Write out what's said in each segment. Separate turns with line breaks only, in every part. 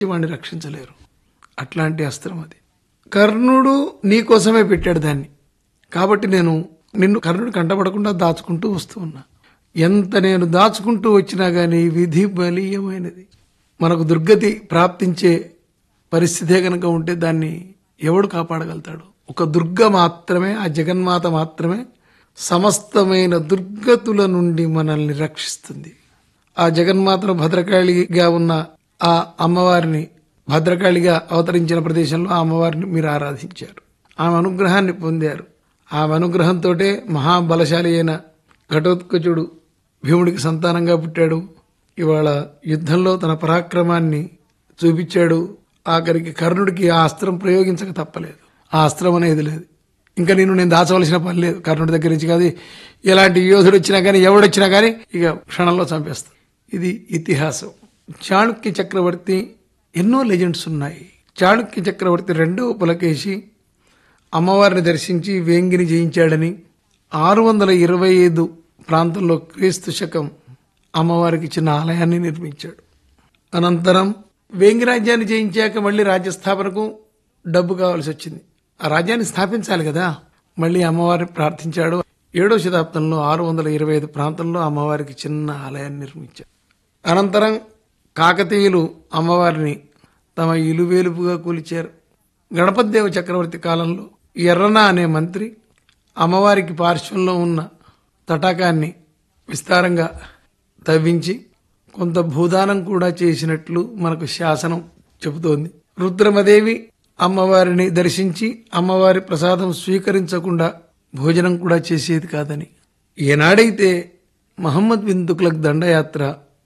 వాడిని రక్షించలేరు అట్లాంటి అస్త్రం అది కర్ణుడు నీ కోసమే పెట్టాడు దాన్ని కాబట్టి నేను నిన్ను కర్ణుడు కంటపడకుండా దాచుకుంటూ వస్తూ ఉన్నా ఎంత నేను దాచుకుంటూ వచ్చినా గానీ విధి బలీయమైనది మనకు దుర్గతి ప్రాప్తించే పరిస్థితే కనుక ఉంటే దాన్ని ఎవడు కాపాడగలుగుతాడు ఒక దుర్గ మాత్రమే ఆ జగన్మాత మాత్రమే సమస్తమైన దుర్గతుల నుండి మనల్ని రక్షిస్తుంది ఆ జగన్మాతను భద్రకాళిగా ఉన్న ఆ అమ్మవారిని భద్రకాళిగా అవతరించిన ప్రదేశంలో ఆ అమ్మవారిని మీరు ఆరాధించారు ఆమె అనుగ్రహాన్ని పొందారు ఆమె అనుగ్రహంతోటే మహాబలశాలి అయిన ఘటోత్కచుడు భీముడికి సంతానంగా పుట్టాడు ఇవాళ యుద్ధంలో తన పరాక్రమాన్ని చూపించాడు ఆఖరికి కర్ణుడికి ఆ అస్త్రం ప్రయోగించక తప్పలేదు ఆ అస్త్రం అనేది లేదు ఇంకా నేను నేను దాచవలసిన పని లేదు కర్ణుడి దగ్గర నుంచి కాదు ఎలాంటి యోధుడు వచ్చినా కానీ ఎవడొచ్చినా కానీ ఇక క్షణంలో చంపేస్తాం ఇది ఇతిహాసం చాణుక్య చక్రవర్తి ఎన్నో లెజెండ్స్ ఉన్నాయి చాణుక్య చక్రవర్తి రెండవ పులకేసి అమ్మవారిని దర్శించి వేంగిని జయించాడని ఆరు వందల ఇరవై ఐదు ప్రాంతంలో క్రీస్తు శకం అమ్మవారికి చిన్న ఆలయాన్ని నిర్మించాడు అనంతరం వేంగి రాజ్యాన్ని జయించాక మళ్ళీ రాజ్యస్థాపనకు డబ్బు కావాల్సి వచ్చింది ఆ రాజ్యాన్ని స్థాపించాలి కదా మళ్ళీ అమ్మవారిని ప్రార్థించాడు ఏడో శతాబ్దంలో ఆరు వందల ఇరవై ఐదు ప్రాంతంలో అమ్మవారికి చిన్న ఆలయాన్ని నిర్మించాడు అనంతరం కాకతీయులు అమ్మవారిని తమ ఇలువేలుపుగా కూల్చారు గణపతిదేవ చక్రవర్తి కాలంలో ఎర్రన అనే మంత్రి అమ్మవారికి పార్శ్వంలో ఉన్న తటాకాన్ని విస్తారంగా తవ్వించి కొంత భూదానం కూడా చేసినట్లు మనకు శాసనం చెబుతోంది రుద్రమదేవి అమ్మవారిని దర్శించి అమ్మవారి ప్రసాదం స్వీకరించకుండా భోజనం కూడా చేసేది కాదని ఏనాడైతే మహమ్మద్ బిన్ తుగ్లక్ దండయాత్ర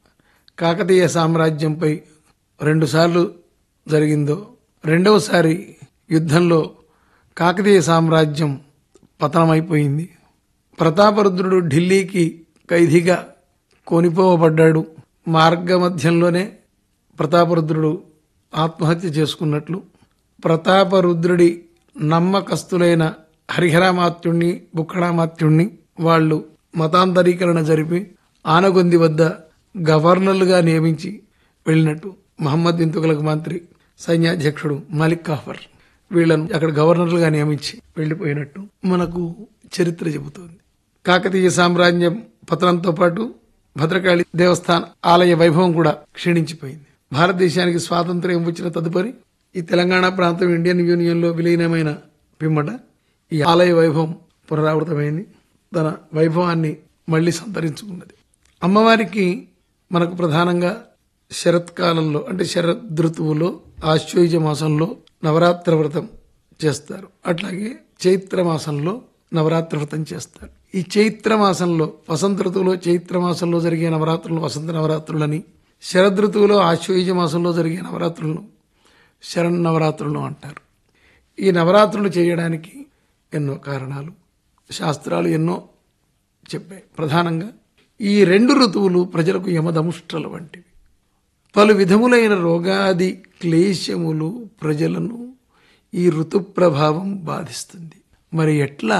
కాకతీయ సామ్రాజ్యంపై రెండుసార్లు జరిగిందో రెండవసారి యుద్ధంలో కాకతీయ సామ్రాజ్యం పతనమైపోయింది ప్రతాపరుద్రుడు ఢిల్లీకి ఖైదీగా కొనిపోవబడ్డాడు మార్గమధ్యంలోనే ప్రతాపరుద్రుడు ఆత్మహత్య చేసుకున్నట్లు ప్రతాపరుద్రుడి నమ్మకస్తులైన హరిహరామాత్యుణ్ణి బుక్కడామాత్యుణ్ణి వాళ్ళు మతాంతరీకరణ జరిపి ఆనగొంది వద్ద గవర్నర్లుగా నియమించి వెళ్ళినట్టు మహమ్మద్ బిన్ తుగలక్ మంత్రి సైన్యాధ్యక్షుడు మలిక్ కాఫర్ వీళ్ళను అక్కడ గవర్నర్లుగా నియమించి వెళ్ళిపోయినట్టు మనకు చరిత్ర చెబుతోంది కాకతీయ సామ్రాజ్యం పతనంతో పాటు భద్రకాళి దేవస్థాన ఆలయ వైభవం కూడా క్షీణించిపోయింది భారతదేశానికి స్వాతంత్ర్యం వచ్చిన తదుపరి ఈ తెలంగాణ ప్రాంతం ఇండియన్ యూనియన్ లో విలీనమైన పిమ్మట ఈ ఆలయ వైభవం పునరావృతమైంది తన వైభవాన్ని మళ్లీ సంతరించుకున్నది అమ్మవారికి మనకు ప్రధానంగా శరత్కాలంలో అంటే శరద్ ఋతువులో ఆశ్వయుజ మాసంలో నవరాత్ర వ్రతం చేస్తారు అట్లాగే చైత్ర మాసంలో నవరాత్రి వ్రతం చేస్తారు ఈ చైత్ర మాసంలో వసంత ఋతువులో చైత్ర మాసంలో జరిగే నవరాత్రులు వసంత నవరాత్రులని శరద్ ఋతువులో ఆశ్వయుజ మాసంలో జరిగే నవరాత్రులను శరణ్ నవరాత్రులు అంటారు ఈ నవరాత్రులు చేయడానికి ఎన్నో కారణాలు శాస్త్రాలు ఎన్నో చెప్పాయి ప్రధానంగా ఈ రెండు ఋతువులు ప్రజలకు యమదముష్ట్రలు వంటివి పలు విధములైన రోగాది క్లేశములు ప్రజలను ఈ ఋతు ప్రభావం బాధిస్తుంది మరి ఎట్లా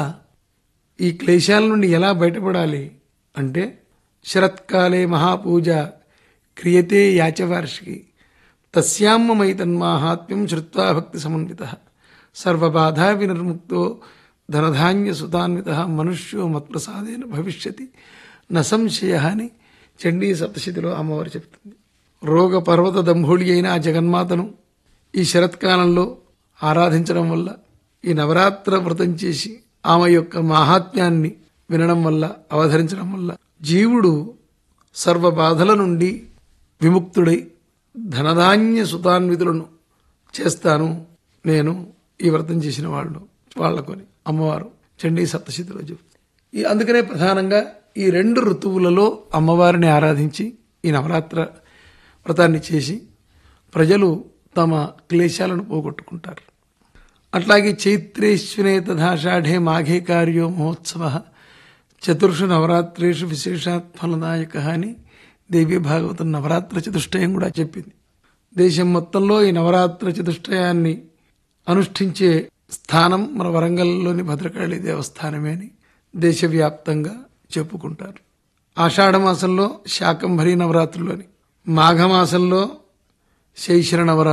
ఈ క్లేశాల నుండి ఎలా బయటపడాలి అంటే శరత్కాలే మహాపూజ క్రియతే యాచవార్షికి తస్యామమై తన్మాహాత్మ్యం శ్రుత్వా భక్తి సమన్విత సర్వబాధా వినిర్ముక్తో ధనధాన్య సుతాన్విత మనుష్యో మత్ప్రసాదేన భవిష్యతి న సంశయ అని చండీ సప్తశతిలో అమ్మవారు చెప్తుంది రోగ పర్వత దంభోళి అయిన ఆ జగన్మాతను ఈ శరత్కాలంలో ఆరాధించడం వల్ల ఈ నవరాత్ర వ్రతం చేసి ఆమె యొక్క మాహాత్మ్యాన్ని వినడం వల్ల అవధరించడం వల్ల జీవుడు సర్వ బాధల నుండి విముక్తుడై ధనధాన్య సుతాన్వితులను చేస్తాను నేను ఈ వ్రతం చేసిన వాళ్ళు వాళ్లకొని అమ్మవారు చండీ సప్తశతిలో చెబుతుంది ఈ అందుకనే ప్రధానంగా ఈ రెండు ఋతువులలో అమ్మవారిని ఆరాధించి ఈ నవరాత్ర వ్రతాన్ని చేసి ప్రజలు తమ క్లేశాలను పోగొట్టుకుంటారు అట్లాగే చైత్రేశ్వనే తథాషాఢే మాఘే కార్యో మహోత్సవ చతుర్షు నవరాత్రేషు విశేషాత్ ఫలదాయక అని దేవీ భాగవతం నవరాత్ర చతుష్టయం కూడా చెప్పింది దేశం మొత్తంలో ఈ నవరాత్ర చతుష్టయాన్ని అనుష్ఠించే స్థానం మన వరంగల్లోని భద్రకాళి దేవస్థానమే అని దేశవ్యాప్తంగా చెప్పుకుంటారు ఆషాఢ మాసంలో శాకంభరి నవరాత్రులని మాఘమాసంలో శైశర నవరాత్రి